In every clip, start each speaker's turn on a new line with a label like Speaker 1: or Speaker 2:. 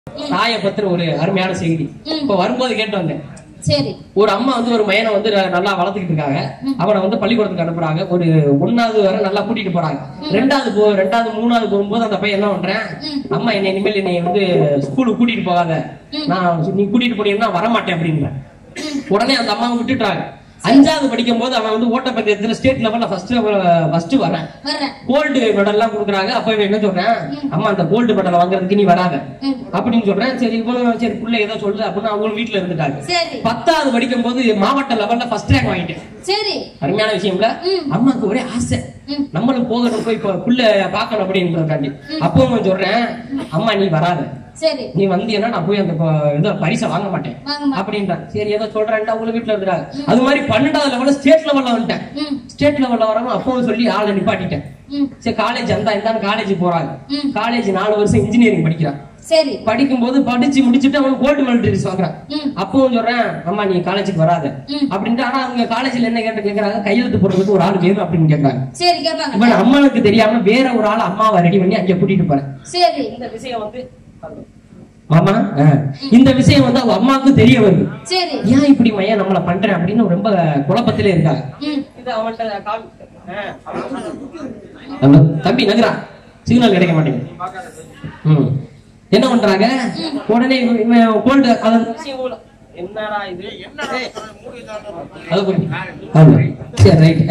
Speaker 1: தாயை பத்திர ஒரு அருமையான செய்தி இப்ப வரும்போது கேட்டு வந்தேன்
Speaker 2: சரி
Speaker 1: ஒரு அம்மா வந்து ஒரு பையனை வந்து நல்லா வளர்த்துக்கிட்டு இருக்காங்க அவனை வந்து பள்ளிக்கூடத்துக்கு அனுப்புறாங்க ஒரு ஒன்னாவது வரை நல்லா கூட்டிட்டு போறாங்க ரெண்டாவது போ ரெண்டாவது மூணாவது போகும்போது அந்த பையன் என்ன பண்றேன் அம்மா என்னை இனிமேல் என்னை வந்து ஸ்கூலுக்கு கூட்டிட்டு போகாத நான் நீ கூட்டிட்டு போனீங்கன்னா வரமாட்டேன் அப்படின்ற உடனே அந்த அம்மாவை விட்டுட்டாங்க அஞ்சாவது படிக்கும் போது அவன் வந்து ஓட்டப்பந்தயத்துல ஸ்டேட் லெவல்ல ஃபர்ஸ்ட் ஃபர்ஸ்ட் வரேன்
Speaker 2: வர்றேன்
Speaker 1: கோல்டு மெடல் எல்லாம் கொடுக்குறாங்க அப்ப இவன் என்ன சொல்றேன் அம்மா அந்த கோல்டு மெடல் வாங்குறதுக்கு நீ வராத
Speaker 2: ம்.
Speaker 1: அப்படின்னு சொல்றேன் சரி இவனும் சரி புள்ள ஏதோ சொல்லுது அப்படின்னு அவங்களும் வீட்டுல இருந்துட்டாங்க
Speaker 2: சரி
Speaker 1: பத்தாவது படிக்கும் போது மாவட்ட லெவல்ல ஃபர்ஸ்ட் ரேங்க் வாங்கிட்டேன்
Speaker 2: சரி
Speaker 1: அருமையான விஷயம்ல
Speaker 2: ம்.
Speaker 1: அம்மாக்கு ஒரே ஆசை
Speaker 2: ம்.
Speaker 1: நம்மளும் போகணும் போய் இப்ப புள்ள பார்க்கணும் அப்படின்றதுக்காண்டி அப்போ அவன் சொல்றேன் அம்மா நீ வராத
Speaker 2: சரி
Speaker 1: நீ வந்தீங்கன்னா நான் போய் அந்த ப- இதை பரிசை வாங்க மாட்டேன்
Speaker 2: வாங்க மாட்டேன்.
Speaker 1: அப்படின்றான் சரி ஏதோ சொல்றேன்டா அவங்க வீட்டுல இருக்கிறாங்க அது மாதிரி பன்னெண்டாவது லெவல்ல ஸ்டேட் லெவல்ல வந்துட்டேன்
Speaker 2: ம்
Speaker 1: ஸ்டேட் லெவல்ல வரணும் அப்பவும் சொல்லி ஆளை நிப்பாட்டிட்டேன்
Speaker 2: ம்
Speaker 1: சரி காலேஜ் அந்த இந்தான்னு காலேஜ் போறாங்க
Speaker 2: ம்.
Speaker 1: காலேஜ் நாலு வருஷம் இன்ஜினியரிங் படிக்கிறான்
Speaker 2: சரி
Speaker 1: படிக்கும்போது படிச்சு முடிச்சுட்டு அவன் கோல்டு மெடல் வாங்குறான்
Speaker 2: ம்
Speaker 1: அப்பவும் சொல்றேன் அம்மா நீ காலேஜுக்கு வராத
Speaker 2: ம்.
Speaker 1: அப்படின்ட்டு ஆனா அவங்க காலேஜ்ல என்ன கேட்டு கேக்குறாங்க கையெழுத்து போடுறதுக்கு ஒரு ஆள் வேணும் அப்படின்னு கேக்குறாங்க
Speaker 2: சரி கேட்பாங்க
Speaker 1: இவன் அம்மாவுக்கு தெரியாம வேற ஒரு ஆள் அம்மாவை ரெடி பண்ணி அங்க கூட்டிட்டு போறேன்
Speaker 2: சரி
Speaker 1: இந்த விஷயம் வந்து மாமா ஆ. இந்த விஷயம் வந்து அவங்க அம்மாவுக்கு தெரிய வருது
Speaker 2: சரி
Speaker 1: ஏன் இப்படி மையா நம்மள பண்றேன் அப்படின்னு ரொம்ப குழப்பத்திலே இருக்காங்க
Speaker 2: ம்
Speaker 1: இது அவன்கிட்ட கால் ஆ. ஹலோ, தம்பி நகரா சிக்னல் கிடைக்க மாட்டேங்குது ம். என்ன பண்றாங்க உடனே இவன் இவன் கோல்டு அத என்னடா இது அது புரியுது. ஆமா. சரி ரைட்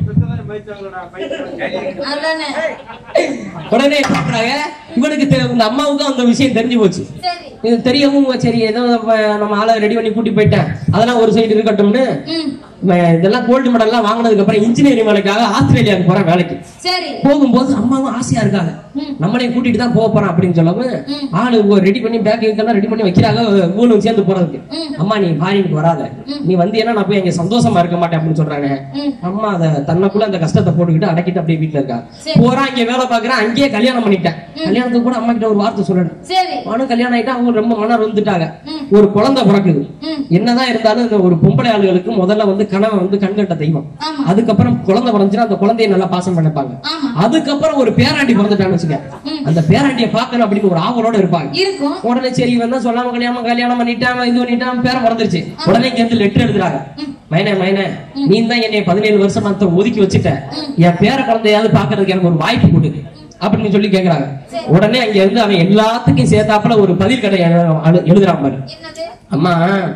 Speaker 2: அதானே
Speaker 1: உடனே என்ன பண்றாங்க இவனுக்கு தெ- இந்த அம்மாவுக்கும் அந்த விஷயம் தெரிஞ்சு போச்சு
Speaker 2: சரி
Speaker 1: இது தெரியவும் சரி ஏதோ நம்ம நம்ம ஆளை ரெடி பண்ணி கூட்டி போயிட்டேன் அதெல்லாம் ஒரு சைடு இருக்கட்டும்னு
Speaker 2: ம்
Speaker 1: இவன் இதெல்லாம் கோல்டு மெடல் எல்லாம் வாங்கினதுக்கு அப்புறம் இன்ஜினியரிங் வேலைக்காக ஆஸ்திரேலியாவுக்கு போறேன் வேலைக்கு
Speaker 2: சரி
Speaker 1: போகும்போது அம்மாவும் ஆசையா இருக்காங்க
Speaker 2: ம்.
Speaker 1: நம்மளையும் கூட்டிட்டு தான் போக போறோம் அப்படின்னு சொல்லவும்
Speaker 2: ம்.
Speaker 1: ஆளு ரெடி பண்ணி பேக் இதெல்லாம் ரெடி பண்ணி வைக்கிறாங்க மூணு சேர்ந்து போறதுக்கு
Speaker 2: ம்.
Speaker 1: அம்மா நீ ஃபாரினுக்கு வராத நீ வந்தீங்கன்னா நான் போய் அங்க சந்தோஷமா இருக்க மாட்டேன் அப்படின்னு சொல்றாங்க
Speaker 2: ம்
Speaker 1: அம்மா அத தன்னைக்குள்ள அந்த கஷ்டத்தை போட்டுக்கிட்டு அடக்கிட்டு அப்படியே வீட்டுல இருக்கா
Speaker 2: சரி.
Speaker 1: போறான் இங்க வேலை பாக்குறேன் அங்கேயே கல்யாணம் பண்ணிட்டேன் கல்யாணத்துக்கு கூட அம்மா கிட்ட ஒரு வார்த்தை சொல்லணும்
Speaker 2: சரி
Speaker 1: அவனும் கல்யாணம் ஆயிட்டா அவங்க ரொம்ப மனம் வந்துட்டாங்க
Speaker 2: ம்.
Speaker 1: ஒரு குழந்தை பிறக்குது
Speaker 2: ம்
Speaker 1: என்னதான் இருந்தாலும் இந்த ஒரு பொம்பளை ஆளுகளுக்கு முதல்ல வந்து கணவன் வந்து கண்கட்ட தெய்வம்
Speaker 2: ஆமா
Speaker 1: அதுக்கப்புறம் குழந்தை பிறந்துச்சுன்னா அந்த குழந்தைய நல்லா பாசம் பண்ணிப்பாங்க
Speaker 2: ஆமா
Speaker 1: அதுக்கப்புறம் ஒரு பேராண்டி பிறந்துட்டான்னு வச்சுக்க
Speaker 2: ம்.
Speaker 1: அந்த பேராண்டிய பாக்கணும் அப்படின்னு ஒரு ஆவலோட இருப்பாங்க
Speaker 2: இருக்கும்
Speaker 1: உடனே சரி இவன் தான் சொல்லாம கல்யாணம் கல்யாணம் பண்ணிட்டான் இது பண்ணிட்டான் பேரம் பிறந்துருச்சு உடனே இங்க இருந்து லெட்டர் எழுதுறாங்க மைனே மைனே நீ தான் என்னை பதினேழு வருஷமா அந்த ஒதுக்கி வச்சுட்ட என் பேர குழந்தையாவது பாக்குறதுக்கு எனக்கு ஒரு வாய்ப்பு கொடு அப்படின்னு சொல்லி கேக்குறாங்க உடனே அங்க இருந்து அவன் எல்லாத்துக்கும் சேர்த்தாப்புல ஒரு பதில் கடை எழுதுறான் பாரு
Speaker 2: என்னது
Speaker 1: அம்மா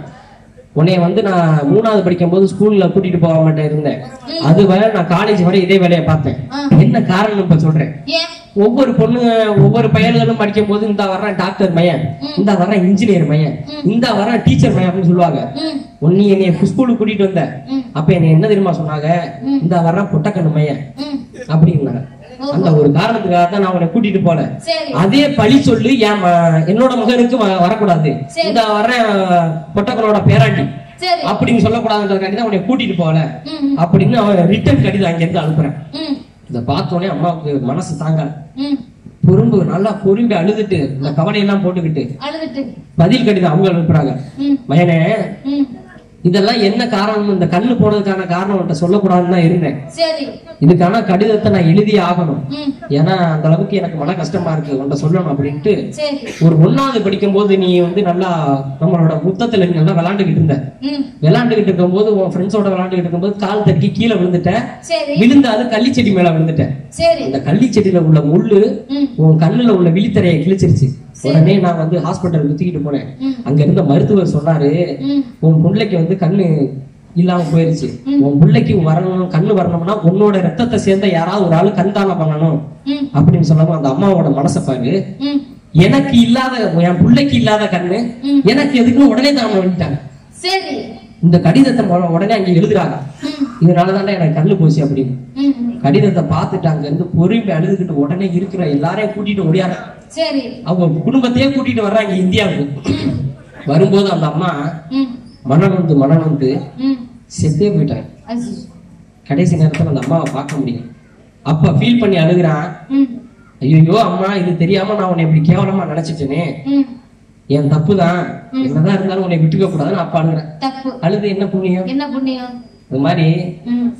Speaker 1: உன்னைய வந்து நான் மூணாவது படிக்கும் போது ஸ்கூல்ல கூட்டிட்டு போக மாட்டேன் இருந்தேன் அது வரை நான் காலேஜ் வரை இதே வேலையை பார்த்தேன்
Speaker 2: ஆ.
Speaker 1: என்ன காரணம் இப்ப சொல்றேன்
Speaker 2: ஏன்
Speaker 1: ஒவ்வொரு பொண்ணு ஒவ்வொரு பையன்களும் படிக்கும் போது இந்த வர்றேன் டாக்டர் மையன் இந்த வர்றேன் இன்ஜினியர் மையன் இந்த வர்றேன் டீச்சர் மையன் அப்படின்னு சொல்லுவாங்க
Speaker 2: ம்
Speaker 1: உன்னை என்னைய ஸ்கூலுக்கு கூட்டிட்டு வந்த
Speaker 2: ம்.
Speaker 1: அப்ப என்ன என்ன தெரியுமா சொன்னாங்க இந்த வர்றேன் புட்டக்கண்ணு மையன்
Speaker 2: ம்
Speaker 1: அப்படின்னாங்க அந்த ஒரு காரணத்துக்காக தான் நான் உன்னை கூட்டிட்டு போல
Speaker 2: சரி
Speaker 1: அதே பழி சொல்லி என் ம- என்னோட மகனுக்கு வ- வரக்கூடாது
Speaker 2: சரி.
Speaker 1: இந்த வர்றேன் பொட்டக்கனோட பேராண்டி
Speaker 2: சரி
Speaker 1: அப்படின்னு சொல்லக்கூடாதுன்றதுக்காண்டி தான் உன்னை கூட்டிட்டு போகல
Speaker 2: ம்
Speaker 1: அப்படின்னு அவன் ரிட்டர்ன் கடிதம் அங்க இருந்து அனுப்புறேன்
Speaker 2: ம்
Speaker 1: இதை பார்த்த உடனே அம்மாவுக்கு மனசு தாங்கல
Speaker 2: ம்
Speaker 1: பொறும்பு நல்லா பொறும்பி அழுதுட்டு இந்த கவலையெல்லாம் போட்டுக்கிட்டு
Speaker 2: அழுதுட்டு
Speaker 1: பதில் கடிதம் அவங்க அனுப்புறாங்க
Speaker 2: ம்
Speaker 1: மயனே
Speaker 2: ம்
Speaker 1: இதெல்லாம் என்ன காரணம் இந்த கண்ணு போனதுக்கான காரணம் உன்கிட்ட சொல்லக்கூடாதுன்னு தான் இருந்தேன்
Speaker 2: சரி
Speaker 1: இதுக்கான கடிதத்தை நான் எழுதியே ஆகணும்
Speaker 2: ம்
Speaker 1: ஏன்னா அந்த அளவுக்கு எனக்கு மன கஷ்டமா இருக்கு உன்கிட்ட சொல்லணும் அப்படின்ட்டு
Speaker 2: சரி
Speaker 1: ஒரு ஒண்ணாவது படிக்கும் போது நீ வந்து நல்லா நம்மளோட முத்தத்துல நீ நல்லா விளையாண்டுகிட்டு இருந்த
Speaker 2: ம்
Speaker 1: விளையாண்டுகிட்டு இருக்கும்போது உன் ஃப்ரெண்ட்ஸோட விளையாண்டுகிட்டு இருக்கும்போது கால் தட்டி கீழே விழுந்துட்ட
Speaker 2: சரி
Speaker 1: விழுந்து அது கள்ளிச்செடி மேல விழுந்துட்ட
Speaker 2: சரி
Speaker 1: அந்த கள்ளிச்செடியில உள்ள முள்ளு
Speaker 2: ம்
Speaker 1: உன் கண்ணுல உள்ள விழித்தரையை கிழிச்சிருச்சு உடனே நான் வந்து ஹாஸ்பிட்டலுக்கு தூக்கிட்டு போனேன்
Speaker 2: ம்.
Speaker 1: அங்க இருந்த மருத்துவர் சொன்னாரு
Speaker 2: ம்
Speaker 1: உன் பிள்ளைக்கு வந்து கண்ணு இல்லாம போயிருச்சு உன் பிள்ளைக்கு வரணும் கண்ணு வரணும்னா உன்னோட ரத்தத்தை சேர்ந்த யாராவது ஒரு ஆளு கண் தானம் பண்ணணும்
Speaker 2: ம்
Speaker 1: அப்படின்னு சொல்லவும் அந்த அம்மாவோட மனசை பாரு
Speaker 2: ம்
Speaker 1: எனக்கு இல்லாத என் பிள்ளைக்கு இல்லாத கண்ணு
Speaker 2: ம்.
Speaker 1: எனக்கு எதுக்குன்னு உடனே தானம் பண்ணிட்டாங்க
Speaker 2: சரி
Speaker 1: இந்த கடிதத்தை மொ- உடனே அங்க எழுதுறாங்க
Speaker 2: ம்
Speaker 1: இதனாலதான் எனக்கு கண்ணு போச்சு அப்படின்னு
Speaker 2: ம்
Speaker 1: கடிதத்தை பார்த்துட்டு அங்க இருந்து பொறுமை அழுதுகிட்டு உடனே இருக்கிற எல்லாரையும் கூட்டிட்டு ஓடியாங்க
Speaker 2: சரி
Speaker 1: அவங்க குடும்பத்தையே கூட்டிட்டு வர்றாங்க இந்தியாவுக்கு வரும்போது அந்த அம்மா
Speaker 2: ம்
Speaker 1: மனம் வந்து மனம் வந்து
Speaker 2: ம்
Speaker 1: செத்தே போயிட்டாங்க
Speaker 2: அஜி
Speaker 1: கடைசி நேரத்துல அந்த அம்மாவை பார்க்க முடியும் அப்ப ஃபீல் பண்ணி அழுகுறான்
Speaker 2: ம்
Speaker 1: ஐயோ அம்மா இது தெரியாம நான் உன்னை இப்படி கேவலமா நினைச்சிட்டேனே
Speaker 2: ம்
Speaker 1: என் தப்பு தான் என்னதான் இருந்தாலும் உன்னை விட்டுக்க கூடாதுன்னு அப்ப அழுகுறேன்
Speaker 2: தப்பு
Speaker 1: அழுது என்ன புண்ணியம்
Speaker 2: என்ன புண்ணியம்
Speaker 1: இது மாதிரி
Speaker 2: ம்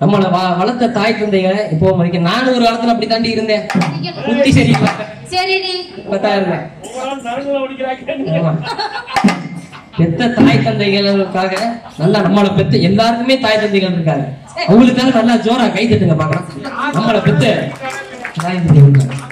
Speaker 1: நம்மளை வ- வளர்த்த தாய் தந்தைகளை இப்போ வரைக்கும் நானும் ஒரு காலத்துல அப்படி தாண்டி இருந்தேன் புத்தி சரியில்லை
Speaker 2: சரிடி
Speaker 1: இப்பதான் இருந்தேன்
Speaker 3: உங்களால நடுவுல ஓடிக்கிறாங்க
Speaker 1: ஆமா. பெத்த தாய் தந்தைகளுக்காக நல்லா நம்மளை பெத்த எல்லாருக்குமே தாய் தந்தைகள் இருக்காங்க அவங்களுக்காக நல்லா ஜோரா கை தட்டுங்க பாக்கலாம் நம்மளை பெத்த தாய் தந்தைகள் இருக்காங்க.